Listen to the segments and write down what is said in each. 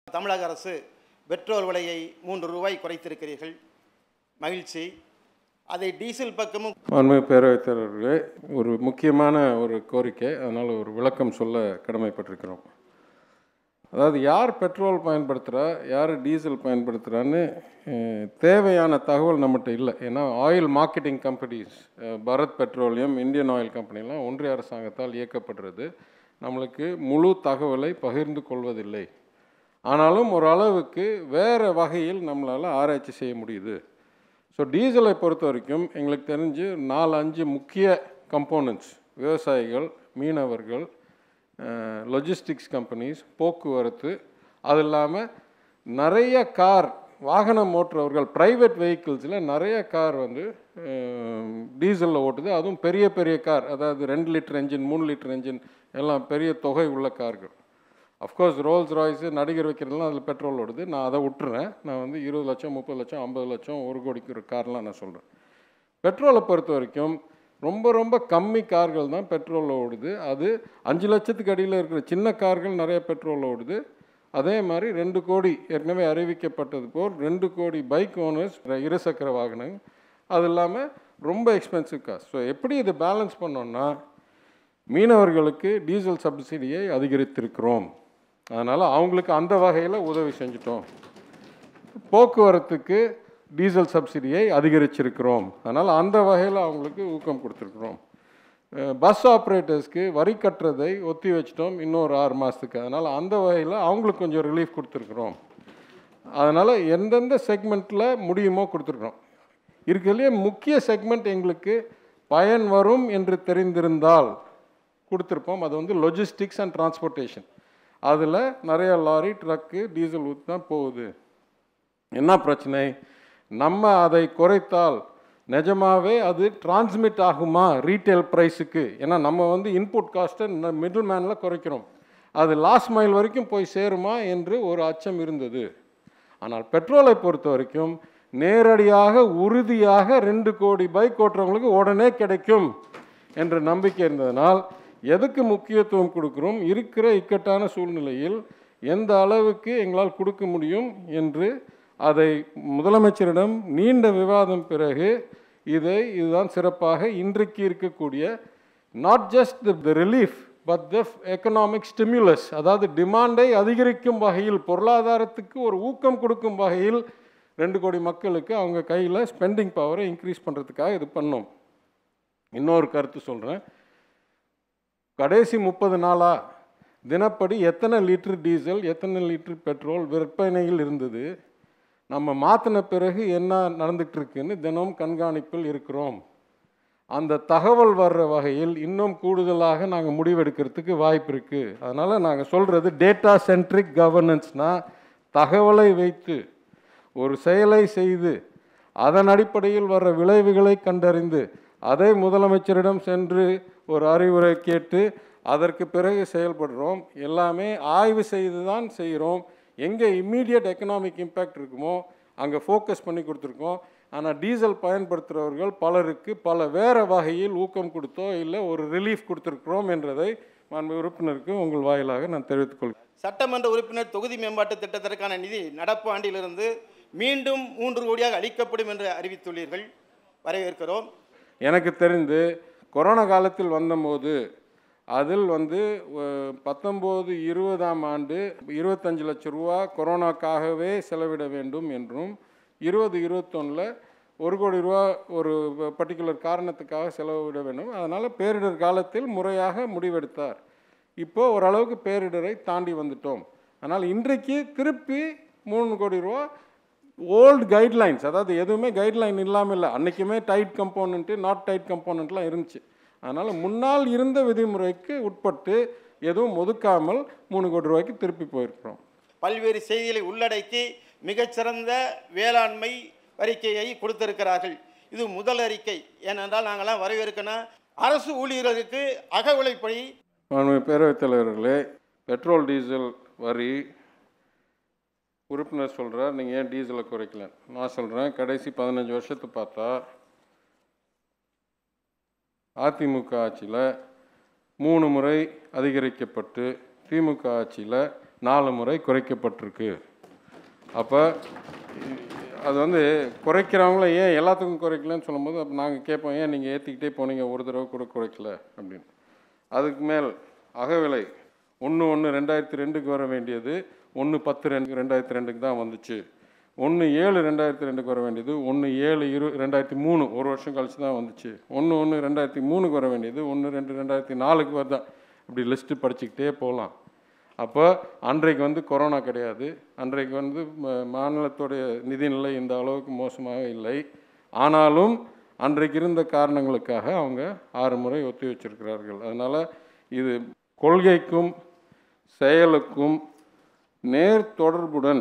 தமிழக அரசு பெட்ரோல் விலையை மூன்று ரூபாய் குறைத்திருக்கிறீர்கள் மகிழ்ச்சி அதை டீசல் பக்கமும் மாண்புமிகு பேரவைத் தலைவர்களே ஒரு முக்கியமான ஒரு கோரிக்கை அதனால் ஒரு விளக்கம் சொல்ல கடமைப்பட்டிருக்கிறோம் அதாவது யார் பெட்ரோல் பயன்படுத்துகிறா யார் டீசல் பயன்படுத்துகிறான்னு அஹ், தேவையான தகவல் நம்மகிட்ட இல்லை ஏன்னா oil marketing companies Bharat Petroleum Indian Oil கம்பெனிலாம் ஒன்றிய அரசாங்கத்தால் இயக்கப்படுறது நம்மளுக்கு முழு தகவலை பகிர்ந்து கொள்வதில்லை ஆனாலும் ஒரு அளவுக்கு வேறு வகையில் நம்மளால் ஆராய்ச்சி செய்ய முடியுது ஸோ டீசலை பொறுத்த வரைக்கும் எங்களுக்கு தெரிஞ்சு நாலு அஞ்சு முக்கிய கம்போனன்ட்ஸ் விவசாயிகள் மீனவர்கள் லொஜிஸ்டிக்ஸ் கம்பெனிஸ் போக்குவரத்து அது இல்லாமல் நிறைய கார் வாகனம் ஓட்டுறவர்கள் ப்ரைவேட் வெஹிக்கிள்ஸில் நிறைய கார் வந்து டீசலில் ஓட்டுது அதுவும் பெரிய பெரிய கார் அதாவது ரெண்டு லிட்டர் என்ஜின் மூணு லிட்டர் என்ஜின் எல்லாம் பெரிய தொகை உள்ள கார்கள் அஃப்கோர்ஸ் ரோல்ஸ் ராய்ஸு நடிகர் வைக்கிறதுலாம் அதில் பெட்ரோல் ஓடுது நான் அதை விட்டுறேன் நான் வந்து இருபது லட்சம் முப்பது லட்சம் ஐம்பது லட்சம் ஒரு கோடிக்கு ஒரு கார்லாம் நான் சொல்கிறேன் பெட்ரோலை பொறுத்த வரைக்கும் ரொம்ப ரொம்ப கம்மி கார்கள் தான் பெட்ரோலில் ஓடுது அது அஞ்சு லட்சத்துக்கு அடியில் இருக்கிற சின்ன கார்கள் நிறைய பெட்ரோலில் ஓடுது அதே மாதிரி ரெண்டு கோடி ஏற்கனவே அறிவிக்கப்பட்டது போல் ரெண்டு கோடி பைக் ஓனர்ஸ் இருசக்கர வாகனம் அது இல்லாமல் ரொம்ப எக்ஸ்பென்சிவ் காஸ்ட் ஸோ எப்படி இதை பேலன்ஸ் பண்ணோன்னா மீனவர்களுக்கு டீசல் சப்சிடியை அதிகரித்திருக்கிறோம் அதனால் அவங்களுக்கு அந்த வகையில் உதவி செஞ்சிட்டோம் போக்குவரத்துக்கு டீசல் சப்சிடியை அதிகரிச்சிருக்கிறோம் அதனால் அந்த வகையில் அவங்களுக்கு ஊக்கம் கொடுத்துருக்குறோம் பஸ் ஆப்ரேட்டர்ஸ்க்கு வரி கட்டுறதை ஒத்தி வச்சிட்டோம் இன்னொரு ஆறு மாதத்துக்கு அதனால் அந்த வகையில் அவங்களுக்கு கொஞ்சம் ரிலீஃப் கொடுத்துருக்குறோம் அதனால் எந்தெந்த செக்மெண்ட்டில் முடியுமோ கொடுத்துருக்குறோம் இருக்கிறதுலே முக்கிய செக்மெண்ட் எங்களுக்கு பயன் வரும் என்று தெரிந்திருந்தால் கொடுத்துருப்போம் அது வந்து லொஜிஸ்டிக்ஸ் அண்ட் டிரான்ஸ்போர்ட்டேஷன் அதில் நிறைய லாரி ட்ரக்கு டீசல் ஊற்றி தான் போகுது என்ன பிரச்சனை நம்ம அதை குறைத்தால் நிஜமாவே அது டிரான்ஸ்மிட் ஆகுமா ரீட்டைல் ப்ரைஸுக்கு ஏன்னா நம்ம வந்து இன்புட் காஸ்ட்டை மிடில் மேனில் குறைக்கிறோம் அது லாஸ்ட் மைல் வரைக்கும் போய் சேருமா என்று ஒரு அச்சம் இருந்தது ஆனால் பெட்ரோலை பொறுத்த வரைக்கும் நேரடியாக உறுதியாக ரெண்டு கோடி பைக் ஓட்டுறவங்களுக்கு உடனே கிடைக்கும் என்ற நம்பிக்கை இருந்ததனால் எதுக்கு முக்கியத்துவம் கொடுக்குறோம் இருக்கிற இக்கட்டான சூழ்நிலையில் எந்த அளவுக்கு எங்களால் கொடுக்க முடியும் என்று அதை முதலமைச்சரிடம் நீண்ட விவாதம் பிறகு இதை இதுதான் சிறப்பாக இன்றைக்கு இருக்கக்கூடிய not just the relief but the economic stimulus அதாவது டிமாண்டை அதிகரிக்கும் வகையில் பொருளாதாரத்துக்கு ஒரு ஊக்கம் கொடுக்கும் வகையில் ரெண்டு கோடி மக்களுக்கு அவங்க கையில் ஸ்பெண்டிங் பவரை இன்க்ரீஸ் பண்ணுறதுக்காக இது பண்ணோம் இன்னொரு கருத்து சொல்கிறேன் கடைசி முப்பது நாளாக தினப்படி எத்தனை லிட்டர் டீசல் எத்தனை லிட்டர் பெட்ரோல் விற்பனையில் இருந்தது நம்ம மாற்றின பிறகு என்ன நடந்துட்டு இருக்குன்னு தினமும் கண்காணிப்பில் இருக்கிறோம் அந்த தகவல் வர்ற வகையில் இன்னும் கூடுதலாக நாங்கள் முடிவெடுக்கிறதுக்கு வாய்ப்பு இருக்குது அதனால் நாங்கள் சொல்கிறது டேட்டா சென்ட்ரிக் கவர்னன்ஸ்னால் தகவலை வைத்து ஒரு செயலை செய்து அதன் அடிப்படையில் வர்ற விளைவுகளை கண்டறிந்து அதை முதலமைச்சரிடம் சென்று ஒரு அறிவுரை கேட்டு அதற்கு பிறகு செயல்படுறோம் எல்லாமே ஆய்வு செய்து தான் செய்கிறோம் எங்கே இம்மீடியட் எக்கனாமிக் இம்பேக்ட் இருக்குமோ அங்கே ஃபோக்கஸ் பண்ணி கொடுத்துருக்கோம் ஆனால் டீசல் பயன்படுத்துகிறவர்கள் பலருக்கு பல வேறு வகையில் ஊக்கம் கொடுத்தோ இல்லை ஒரு ரிலீஃப் கொடுத்துருக்குறோம் என்றதை மாண்பு உறுப்பினருக்கு உங்கள் வாயிலாக நான் தெரிவித்துக் கொள்கிறேன் சட்டமன்ற உறுப்பினர் தொகுதி மேம்பாட்டு திட்டத்திற்கான நிதி நடப்பு ஆண்டிலிருந்து மீண்டும் மூன்று கோடியாக அளிக்கப்படும் என்று அறிவித்துள்ளீர்கள் வரவேற்கிறோம் எனக்கு தெரிந்து கொரோனா காலத்தில் வந்தபோது அதில் வந்து அஹ், பத்தொம்போது இருபதாம் ஆண்டு இருபத்தஞ்சு லட்ச ரூபா கொரோனாக்காகவே செலவிட வேண்டும் என்றும் இருபது இருபத்தொன்னில் ஒரு கோடி ரூபா ஒரு பர்டிகுலர் காரணத்துக்காக செலவிட வேண்டும் அதனால் பேரிடர் காலத்தில் முறையாக முடிவெடுத்தார் இப்போ ஓரளவுக்கு பேரிடரை தாண்டி வந்துட்டோம் ஆனால் இன்றைக்கு திருப்பி மூணு கோடி ரூபா ஓல்டு கைட்லைன்ஸ் அதாவது எதுவுமே கைட்லைன் இல்லாமல் இல்லை அன்றைக்குமே டைட் கம்போனண்ட்டு நாட் டைட் கம்போனண்ட்லாம் இருந்துச்சு அதனால் முன்னால் இருந்த விதிமுறைக்கு உட்பட்டு எதுவும் ஒதுக்காமல் மூணு கோடி ரூபாய்க்கு திருப்பி போயிருக்கிறோம் பல்வேறு செய்திகளை உள்ளடக்கி மிகச்சிறந்த வேளாண்மை அறிக்கையை கொடுத்திருக்கிறார்கள் இது முதல் அறிக்கை ஏனென்றால் நாங்களாம் வரவேற்கணும் அரசு ஊழியர்களுக்கு அக உழைப்படி மாண்புமிகு பேரவைத் தலைவர்களே பெட்ரோல் டீசல் வரி உறுப்பினர் சொல்கிறார் நீங்கள் ஏன் டீசலை குறைக்கல நான் சொல்கிறேன் கடைசி பதினஞ்சு வருஷத்து பார்த்தா அதிமுக ஆட்சியில் மூணு முறை அதிகரிக்கப்பட்டு திமுக ஆட்சியில் நாலு முறை குறைக்கப்பட்டிருக்கு அப்போ அது வந்து குறைக்கிறவங்கள ஏன் எல்லாத்துக்கும் குறைக்கலன்னு சொல்லும்போது அப்போ நாங்கள் கேட்போம் ஏன் நீங்கள் ஏற்றிக்கிட்டே போனீங்க ஒரு தடவை கூட குறைக்கல அப்படின்னு அதுக்கு மேல் அகவிலை ஒன்று ஒன்று ரெண்டாயிரத்தி ரெண்டுக்கு வர வேண்டியது ஒன்று பத்து ரெண்டு ரெண்டாயிரத்தி ரெண்டுக்கு தான் வந்துச்சு ஒன்று ஏழு ரெண்டாயிரத்தி ரெண்டுக்கு வர வேண்டியது ஒன்று ஏழு இரு ரெண்டாயிரத்தி மூணு ஒரு வருஷம் கழிச்சு தான் வந்துச்சு ஒன்று ஒன்று ரெண்டாயிரத்தி மூணுக்கு வர வேண்டியது ஒன்று ரெண்டு ரெண்டாயிரத்தி நாலுக்கு வருதான் இப்படி லிஸ்ட்டு படிச்சுக்கிட்டே போகலாம் அப்போ அன்றைக்கு வந்து கொரோனா கிடையாது அன்றைக்கு வந்து ம- மாநிலத்துடைய நிதிநிலை இந்த அளவுக்கு மோசமாக இல்லை ஆனாலும் அன்றைக்கு இருந்த காரணங்களுக்காக அவங்க ஆறு முறை ஒத்தி வச்சிருக்கிறார்கள் அதனால் இது கொள்கைக்கும் செயலுக்கும் நேர் தொடர்புடன்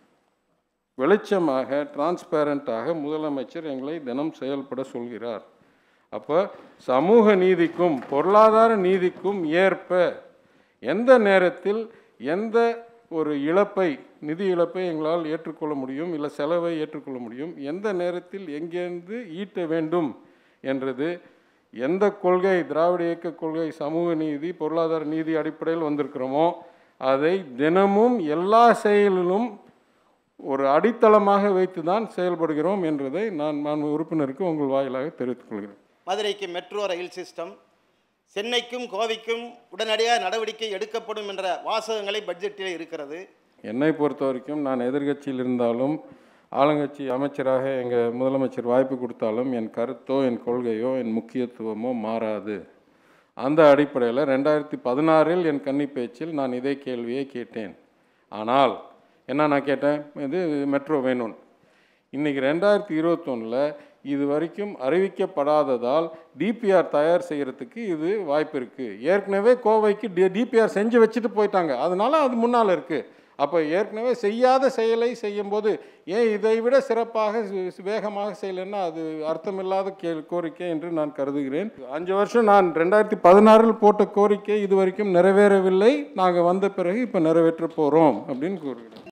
வெளிச்சமாக டிரான்ஸ்பேரண்ட்டாக முதலமைச்சர் எங்களை தினம் செயல்பட சொல்கிறார் அப்போ சமூக நீதிக்கும் பொருளாதார நீதிக்கும் ஏற்ப எந்த நேரத்தில் எந்த ஒரு இழப்பை நிதி இழப்பை எங்களால் ஏற்றுக்கொள்ள முடியும் இல்லை செலவை ஏற்றுக்கொள்ள முடியும் எந்த நேரத்தில் எங்கேருந்து ஈட்ட வேண்டும் என்றது எந்த கொள்கை திராவிட இயக்க கொள்கை சமூக நீதி பொருளாதார நீதி அடிப்படையில் வந்திருக்கிறோமோ அதை தினமும் எல்லா செயலிலும் ஒரு அடித்தளமாக வைத்து தான் செயல்படுகிறோம் என்பதை நான் மாண்பு உறுப்பினருக்கு உங்கள் வாயிலாக தெரிவித்துக் கொள்கிறேன் மதுரைக்கு மெட்ரோ ரயில் சிஸ்டம் சென்னைக்கும் கோவைக்கும் உடனடியாக நடவடிக்கை எடுக்கப்படும் என்ற வாசகங்களை பட்ஜெட்டில் இருக்கிறது என்னை பொறுத்த வரைக்கும் நான் எதிர்க்கட்சியில் இருந்தாலும் ஆளுங்கட்சி அமைச்சராக எங்கள் முதலமைச்சர் வாய்ப்பு கொடுத்தாலும் என் கருத்தோ என் கொள்கையோ என் முக்கியத்துவமோ மாறாது அந்த அடிப்படையில் ரெண்டாயிரத்தி பதினாறில் என் கன்னி பேச்சில் நான் இதே கேள்வியை கேட்டேன் ஆனால் என்ன நான் கேட்டேன் இது மெட்ரோ வேணும் இன்னைக்கு ரெண்டாயிரத்தி இருபத்தொன்னில் இது வரைக்கும் அறிவிக்கப்படாததால் டிபிஆர் தயார் செய்கிறதுக்கு இது வாய்ப்பு இருக்குது ஏற்கனவே கோவைக்கு டி டிபிஆர் செஞ்சு வச்சுட்டு போயிட்டாங்க அதனால அது முன்னால் இருக்குது அப்போ ஏற்கனவே செய்யாத செயலை செய்யும்போது ஏன் இதை விட சிறப்பாக சி- வேகமாக செய்யலைன்னா அது அர்த்தமில்லாத கே கோரிக்கை என்று நான் கருதுகிறேன் அஞ்சு வருஷம் நான் ரெண்டாயிரத்தி பதினாறில் போட்ட கோரிக்கை இது வரைக்கும் நிறைவேறவில்லை நாங்கள் வந்த பிறகு இப்போ நிறைவேற்ற போகிறோம் அப்படின்னு கூறுகிறேன்